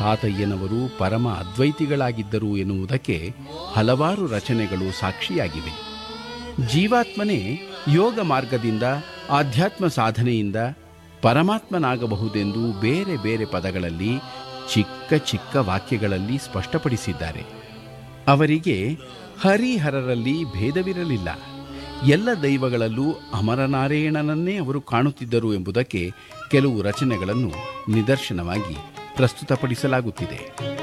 ತಾತಯ್ಯನವರು ಪರಮ ಅದ್ವೈತಿಗಳಾಗಿದ್ದರು ಎನ್ನುವುದಕ್ಕೆ ಹಲವಾರು ರಚನೆಗಳು ಸಾಕ್ಷಿಯಾಗಿವೆ ಜೀವಾತ್ಮನೇ ಯೋಗ ಮಾರ್ಗದಿಂದ ಆಧ್ಯಾತ್ಮ ಸಾಧನೆಯಿಂದ ಪರಮಾತ್ಮನಾಗಬಹುದೆಂದು ಬೇರೆ ಬೇರೆ ಪದಗಳಲ್ಲಿ ಚಿಕ್ಕ ಚಿಕ್ಕ ವಾಕ್ಯಗಳಲ್ಲಿ ಸ್ಪಷ್ಟಪಡಿಸಿದ್ದಾರೆ ಅವರಿಗೆ ಹರಿಹರರಲ್ಲಿ ಭೇದವಿರಲಿಲ್ಲ ಎಲ್ಲ ದೈವಗಳಲ್ಲೂ ಅಮರನಾರಾಯಣನನ್ನೇ ಅವರು ಕಾಣುತ್ತಿದ್ದರು ಎಂಬುದಕ್ಕೆ ಕೆಲವು ರಚನೆಗಳನ್ನು ನಿದರ್ಶನವಾಗಿ ಪ್ರಸ್ತುತಪಡಿಸಲಾಗುತ್ತಿದೆ